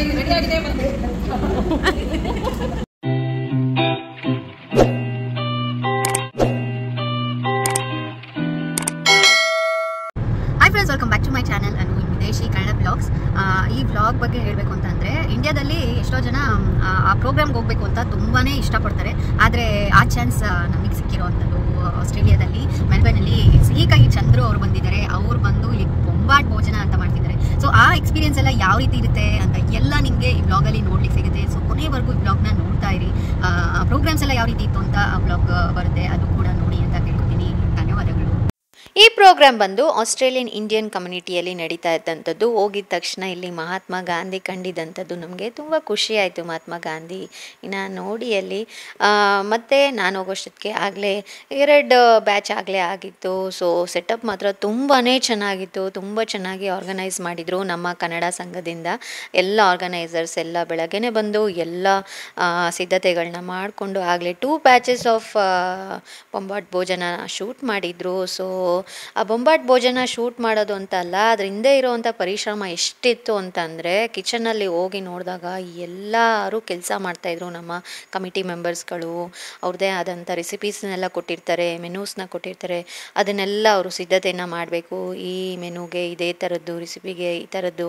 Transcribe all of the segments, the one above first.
ready ಆಗಿದೆ ಬಂದೆ hi friends welcome back to my channel Anu ವಿದೇಶಿ ಕನ್ನಡ ಬ್ಲಾಗ್ಸ್ ಈ ವ್ಲಾಗ್ ಬಗ್ಗೆ ಹೇಳಬೇಕು ಅಂತಂದರೆ ಇಂಡಿಯಾದಲ್ಲಿ ಎಷ್ಟೋ ಜನ ಆ, ಆ ಪ್ರೋಗ್ರಾಮ್ಗೆ ಹೋಗಬೇಕು ಅಂತ ತುಂಬಾ ಇಷ್ಟಪಡ್ತಾರೆ ಆದರೆ ಆ ಚಾನ್ಸ್ ನಮಗೆ ಸಿಕ್ಕಿರೋವಂಥದ್ದು ಆಸ್ಟ್ರೇಲಿಯಾದಲ್ಲಿ ಮೆಲ್ಬರ್ನಲ್ಲಿ ಸಿಹಿಕಾಯಿ ಚಂದ್ರು ಅವ್ರು ಬಂದಿದ್ದಾರೆ ಅವ್ರು ಬಂದು ಇಲ್ಲಿ ಬೊಂಬಾಟ್ ಭೋಜನ ಅಂತ ಮಾಡ್ತಿದ್ದಾರೆ ಸೊ ಆ ಎಕ್ಸ್ಪೀರಿಯನ್ಸ್ ಎಲ್ಲ ಯಾವ ರೀತಿ ಇರುತ್ತೆ ಅಂತ ಎಲ್ಲ ನಿಮಗೆ ಈ ಬ್ಲಾಗಲ್ಲಿ ನೋಡ್ಲಿಕ್ಕೆ ಸಿಗುತ್ತೆ ಸೊ ಕೊನೆವರೆಗೂ ಈ ಬ್ಲಾಗ್ನ ನೋಡ್ತಾ ಇರಿ ಪ್ರೋಗ್ರಾಮ್ಸ್ ಎಲ್ಲ ಯಾವ ರೀತಿ ಇತ್ತು ಅಂತ ಆ ಬ್ಲಾಗ್ ಬರುತ್ತೆ ಅದು ಕೂಡ ನೋಡಿ ಅಂತ ಕೇಳ್ಕೊತೀನಿ ಧನ್ಯವಾದಗಳು ಈ ಪ್ರೋಗ್ರಾಮ್ ಬಂದು ಆಸ್ಟ್ರೇಲಿಯನ್ ಇಂಡಿಯನ್ ಕಮ್ಯುನಿಟಿಯಲ್ಲಿ ನಡೀತಾ ಇದ್ದಂಥದ್ದು ಹೋಗಿದ ತಕ್ಷಣ ಇಲ್ಲಿ ಮಹಾತ್ಮ ಗಾಂಧಿ ಕಂಡಿದ್ದಂಥದ್ದು ನಮಗೆ ತುಂಬ ಖುಷಿ ಆಯಿತು ಮಹಾತ್ಮ ಗಾಂಧಿ ಇನ್ನು ನೋಡಿ ಅಲ್ಲಿ ಆ, ಮತ್ತೆ ನಾನು ಹೋಗೋಷ್ಟೊತ್ತಿಗೆ ಆಗಲೇ ಎರಡು ಬ್ಯಾಚ್ ಆಗಲೇ ಆಗಿತ್ತು ಸೊ ಸೆಟಪ್ ಮಾತ್ರ ತುಂಬಾ ಚೆನ್ನಾಗಿತ್ತು ತುಂಬ ಚೆನ್ನಾಗಿ ಆರ್ಗನೈಸ್ ಮಾಡಿದರು ನಮ್ಮ ಕನ್ನಡ ಸಂಘದಿಂದ ಎಲ್ಲ ಆರ್ಗನೈಸರ್ಸ್ ಎಲ್ಲ ಬೆಳಗ್ಗೆನೆ ಬಂದು ಎಲ್ಲ ಆ, ಸಿದ್ಧತೆಗಳನ್ನ ಮಾಡಿಕೊಂಡು ಆಗಲೇ ಟೂ ಬ್ಯಾಚಸ್ ಆಫ್ ಬೊಂಬಾಟ್ ಭೋಜನ ಶೂಟ್ ಮಾಡಿದರು ಸೊ ಆ ಬೊಂಬಾಟ್ ಭೋಜನ ಶೂಟ್ ಮಾಡೋದು ಅಂತ ಅಲ್ಲ ಅದ್ರ ಹಿಂದೆ ಇರೋವಂಥ ಪರಿಶ್ರಮ ಎಷ್ಟಿತ್ತು ಅಂತಂದರೆ ಕಿಚನಲ್ಲಿ ಹೋಗಿ ನೋಡಿದಾಗ ಎಲ್ಲರೂ ಕೆಲಸ ಮಾಡ್ತಾಯಿದ್ರು ನಮ್ಮ ಕಮಿಟಿ ಮೆಂಬರ್ಸ್ಗಳು ಅವ್ರದ್ದೇ ಆದಂಥ ರೆಸಿಪೀಸ್ನೆಲ್ಲ ಕೊಟ್ಟಿರ್ತಾರೆ ಮೆನೂಸ್ನ ಕೊಟ್ಟಿರ್ತಾರೆ ಅದನ್ನೆಲ್ಲ ಅವರು ಸಿದ್ಧತೆಯನ್ನು ಮಾಡಬೇಕು ಈ ಮೆನುಗೆ ಇದೇ ಥರದ್ದು ರೆಸಿಪಿಗೆ ಈ ಥರದ್ದು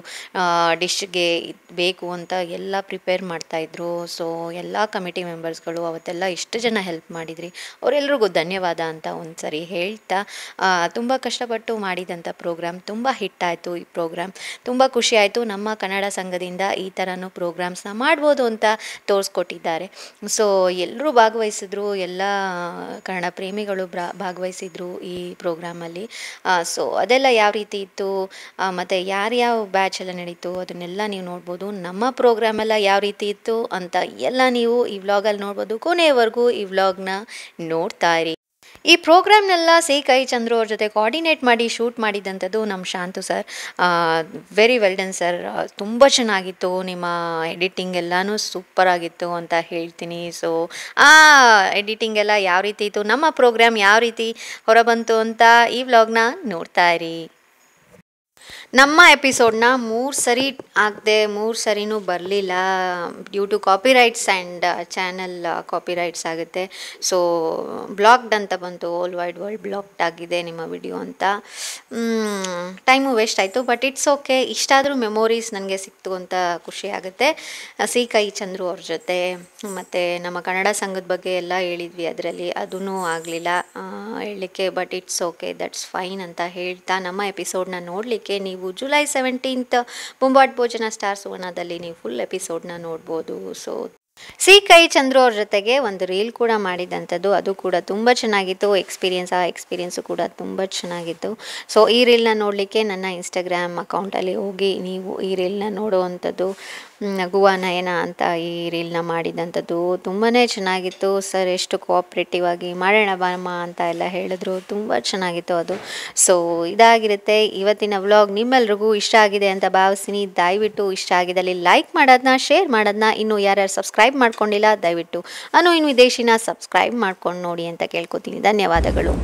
ಡಿಶ್ಗೆ ಬೇಕು ಅಂತ ಎಲ್ಲ ಪ್ರಿಪೇರ್ ಮಾಡ್ತಾಯಿದ್ರು ಸೊ ಎಲ್ಲ ಕಮಿಟಿ ಮೆಂಬರ್ಸ್ಗಳು ಅವತ್ತೆಲ್ಲ ಎಷ್ಟು ಜನ ಹೆಲ್ಪ್ ಮಾಡಿದ್ರಿ ಅವರೆಲ್ರಿಗೂ ಧನ್ಯವಾದ ಅಂತ ಒಂದು ಸರಿ ಹೇಳ್ತಾ ತುಂಬ ಕಷ್ಟಪಟ್ಟು ಮಾಡಿದಂಥ ಪ್ರೋಗ್ರಾಮ್ ತುಂಬ ಹಿಟ್ಟಾಯಿತು ಈ ಪ್ರೋಗ್ರಾಮ್ ತುಂಬ ಖುಷಿ ಆಯಿತು ನಮ್ಮ ಕನ್ನಡ ಸಂಘದಿಂದ ಈ ಥರನೂ ಪ್ರೋಗ್ರಾಮ್ಸ್ನ ಮಾಡ್ಬೋದು ಅಂತ ತೋರಿಸ್ಕೊಟ್ಟಿದ್ದಾರೆ ಸೊ ಎಲ್ಲರೂ ಭಾಗವಹಿಸಿದ್ರು ಎಲ್ಲ ಕನ್ನಡ ಪ್ರೇಮಿಗಳು ಬ್ರಾ ಭಾಗವಹಿಸಿದ್ರು ಈ ಪ್ರೋಗ್ರಾಮಲ್ಲಿ ಸೊ ಅದೆಲ್ಲ ಯಾವ ರೀತಿ ಇತ್ತು ಮತ್ತು ಯಾರ್ಯಾವ ಬ್ಯಾಚ್ ಎಲ್ಲ ನಡೀತು ಅದನ್ನೆಲ್ಲ ನೀವು ನೋಡ್ಬೋದು ನಮ್ಮ ಪ್ರೋಗ್ರಾಮ್ ಎಲ್ಲ ಯಾವ ರೀತಿ ಇತ್ತು ಅಂತ ಎಲ್ಲ ನೀವು ಈ ವ್ಲಾಗಲ್ಲಿ ನೋಡ್ಬೋದು ಕೊನೆಯವರೆಗೂ ಈ ವ್ಲಾಗ್ನ ನೋಡ್ತಾ ಇರಿ ಈ ಪ್ರೋಗ್ರಾಮ್ನೆಲ್ಲ ಸಿ ಕೈ ಚಂದ್ರು ಅವ್ರ ಜೊತೆ ಕೋಆರ್ಡಿನೇಟ್ ಮಾಡಿ ಶೂಟ್ ಮಾಡಿದಂಥದ್ದು ನಮ್ಮ Shantu sir very well done sir ತುಂಬ ಚೆನ್ನಾಗಿತ್ತು ನಿಮ್ಮ ಎಡಿಟಿಂಗ್ ಎಲ್ಲನೂ ಸೂಪರ್ ಆಗಿತ್ತು ಅಂತ ಹೇಳ್ತೀನಿ ಸೊ ಆ ಎಡಿಟಿಂಗ್ ಎಲ್ಲ ಯಾವ ರೀತಿ ಇತ್ತು ನಮ್ಮ ಪ್ರೋಗ್ರಾಮ್ ಯಾವ ರೀತಿ ಹೊರಬಂತು ಅಂತ ಈ ವ್ಲಾಗ್ನ ನೋಡ್ತಾ ಇರಿ ನಮ್ಮ ಎಪಿಸೋಡ್ನ ಮೂರು ಸರಿ ಆಗದೆ ಮೂರು ಸರಿನೂ ಬರಲಿಲ್ಲ due to copyrights and channel copyrights ಆಗುತ್ತೆ ಸೊ ಬ್ಲಾಕ್ಡ್ ಅಂತ ಬಂತು ಓಲ್ ವೈಡ್ ವರ್ಲ್ಡ್ ಬ್ಲಾಕ್ಡ್ ಆಗಿದೆ ನಿಮ್ಮ ವಿಡಿಯೋ ಅಂತ ಟೈಮು ವೇಸ್ಟ್ ಆಯಿತು ಬಟ್ ಇಟ್ಸ್ ಓಕೆ ಇಷ್ಟಾದರೂ ಮೆಮೊರೀಸ್ ನನಗೆ ಸಿಕ್ತು ಅಂತ ಖುಷಿ ಆಗುತ್ತೆ ಸಿ ಕೈ ಚಂದ್ರು ಅವ್ರ ಜೊತೆ ಮತ್ತು ನಮ್ಮ ಕನ್ನಡ ಸಂಘದ ಬಗ್ಗೆ ಎಲ್ಲ ಹೇಳಿದ್ವಿ ಅದರಲ್ಲಿ ಅದೂ ಆಗಲಿಲ್ಲ ಹೇಳಲಿಕ್ಕೆ but it's okay that's fine ಅಂತ ಹೇಳ್ತಾ ನಮ್ಮ ಎಪಿಸೋಡ್ನ ನೋಡಲಿಕ್ಕೆ ನೀವು ಜುಲೈ ಸೆವೆಂಟೀನ್ತ್ ಬೊಂಬಾಟ್ ಭೋಜನ ಸ್ಟಾರ್ ಸುವರ್ಣದಲ್ಲಿ ನೀವು ಫುಲ್ ಎಪಿಸೋಡ್ನ ನೋಡ್ಬೋದು ಸೊ ಸಿ ಕೈ ಚಂದ್ರು ಅವ್ರ ಜೊತೆಗೆ ಒಂದು ರೀಲ್ ಕೂಡ ಮಾಡಿದಂಥದ್ದು ಅದು ಕೂಡ ತುಂಬ ಚೆನ್ನಾಗಿತ್ತು ಎಕ್ಸ್ಪೀರಿಯನ್ಸ್ ಆ ಎಕ್ಸ್ಪೀರಿಯನ್ಸು ಕೂಡ ತುಂಬ ಚೆನ್ನಾಗಿತ್ತು ಸೊ ಈ ರೀಲ್ನ ನೋಡಲಿಕ್ಕೆ ನನ್ನ ಇನ್ಸ್ಟಾಗ್ರಾಮ್ ಅಕೌಂಟಲ್ಲಿ ಹೋಗಿ ನೀವು ಈ ರೀಲ್ನ ನೋಡುವಂಥದ್ದು ಮ್, ಗುವಾ ನಯನ ಅಂತ ಈ ರೀಲ್ನ ಮಾಡಿದಂಥದ್ದು ತುಂಬಾ ಚೆನ್ನಾಗಿತ್ತು ಸರ್ ಎಷ್ಟು ಕೋಆಪ್ರೇಟಿವ್ ಆಗಿ ಮಾಡೋಣ ಬಾಮ್ಮ ಅಂತ ಎಲ್ಲ ಹೇಳಿದ್ರು ತುಂಬ ಚೆನ್ನಾಗಿತ್ತು ಅದು ಸೊ ಇದಾಗಿರುತ್ತೆ ಇವತ್ತಿನ ವ್ಲಾಗ್ ನಿಮ್ಮೆಲ್ರಿಗೂ ಇಷ್ಟ ಆಗಿದೆ ಅಂತ ಭಾವಿಸ್ತೀನಿ ದಯವಿಟ್ಟು ಇಷ್ಟ ಆಗಿದಲ್ಲಿ ಲೈಕ್ ಮಾಡೋದನ್ನ ಶೇರ್ ಮಾಡೋದನ್ನ ಇನ್ನು ಯಾರ್ಯಾರು ಸಬ್ಸ್ಕ್ರೈಬ್ ಮಾಡ್ಕೊಂಡಿಲ್ಲ ದಯವಿಟ್ಟು ಅನು ಇನ್ನು ವಿದೇಶಿನ ಸಬ್ಸ್ಕ್ರೈಬ್ ಮಾಡ್ಕೊಂಡು ನೋಡಿ ಅಂತ ಕೇಳ್ಕೊತೀನಿ ಧನ್ಯವಾದಗಳು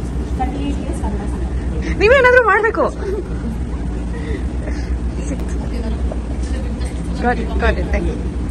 ನೀವೇನಾದ್ರೂ ಮಾಡ್ಬೇಕು got it got it thank you